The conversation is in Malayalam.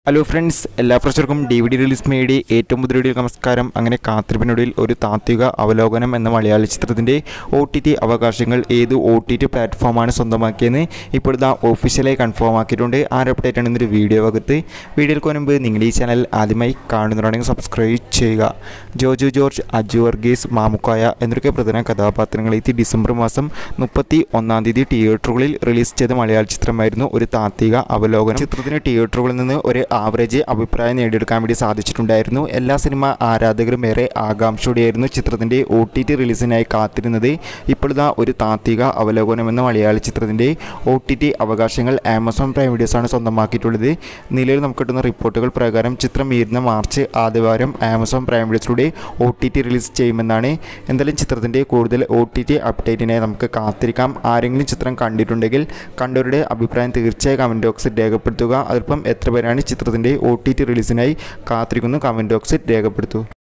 ഹലോ ഫ്രണ്ട്സ് എല്ലാ പ്രേക്ഷകർക്കും ഡി വി ഡി റിലീസ് മേടി ഏറ്റവും പുതിയ വീഡിയോ നമസ്കാരം അങ്ങനെ കാത്തിരിപ്പിനൊടുവിൽ ഒരു താത്വിക അവലോകനം എന്ന മലയാള ചിത്രത്തിൻ്റെ ഒ ടി ടി അവകാശങ്ങൾ ഏത് ഒ ടി ടി പ്ലാറ്റ്ഫോമാണ് സ്വന്തമാക്കിയെന്ന് ഇപ്പോൾ ഇതാ ഒഫീഷ്യലായി കൺഫേം ആക്കിയിട്ടുണ്ട് ആ ഒരു update ആണ് ഇന്നൊരു വീഡിയോ വകത്ത് വീഡിയോയ്ക്ക് മുൻപ് നിങ്ങൾ ഈ ചാനൽ ആദ്യമായി കാണുന്നവരാണെങ്കിൽ സബ്സ്ക്രൈബ് ചെയ്യുക ജോജു ജോർജ് അജു വർഗീസ് മാമുക്കായ എന്നൊക്കെ പ്രധാന കഥാപാത്രങ്ങൾ എത്തി ഡിസംബർ മാസം മുപ്പത്തി ഒന്നാം തീയതി തിയേറ്ററുകളിൽ റിലീസ് ചെയ്ത മലയാള ചിത്രമായിരുന്നു ഒരു താത്വിക അവലോകനം ചിത്രത്തിന് തിയേറ്ററുകളിൽ നിന്ന് ഒരു ആവറേജ് അഭിപ്രായം നേടിയെടുക്കാൻ വേണ്ടി സാധിച്ചിട്ടുണ്ടായിരുന്നു എല്ലാ സിനിമ ആരാധകരും ഏറെ ആകാംക്ഷയോടെയായിരുന്നു ചിത്രത്തിൻ്റെ ഒ ടി ടി റിലീസിനായി കാത്തിരുന്നത് ഇപ്പോഴിതാ ഒരു താത്വിക അവലോകനം എന്ന മലയാള ചിത്രത്തിൻ്റെ ഒ ടി ടി അവകാശങ്ങൾ ആമസോൺ പ്രൈം വീഡിയോസാണ് സ്വന്തമാക്കിയിട്ടുള്ളത് നിലവിൽ നമുക്ക് കിട്ടുന്ന റിപ്പോർട്ടുകൾ പ്രകാരം ചിത്രം വരുന്ന മാർച്ച് ആദ്യവാരം ആമസോൺ പ്രൈം വീഡിയോസിലൂടെ ഒ ടി ടി റിലീസ് ചെയ്യുമെന്നാണ് എന്തായാലും ചിത്രത്തിൻ്റെ കൂടുതൽ ഒ ടി ടി അപ്ഡേറ്റിനായി നമുക്ക് കാത്തിരിക്കാം ആരെങ്കിലും ചിത്രം കണ്ടിട്ടുണ്ടെങ്കിൽ കണ്ടവരുടെ അഭിപ്രായം തീർച്ചയായും കമൻറ്റ് ബോക്സിൽ രേഖപ്പെടുത്തുക അതിപ്പം എത്ര പേരാണ് ചിത്രത്തിൻ്റെ ഒ ടി ടി റിലീസിനായി കാത്തിരിക്കുന്നു കമൻറ്റ് ബോക്സിൽ രേഖപ്പെടുത്തൂ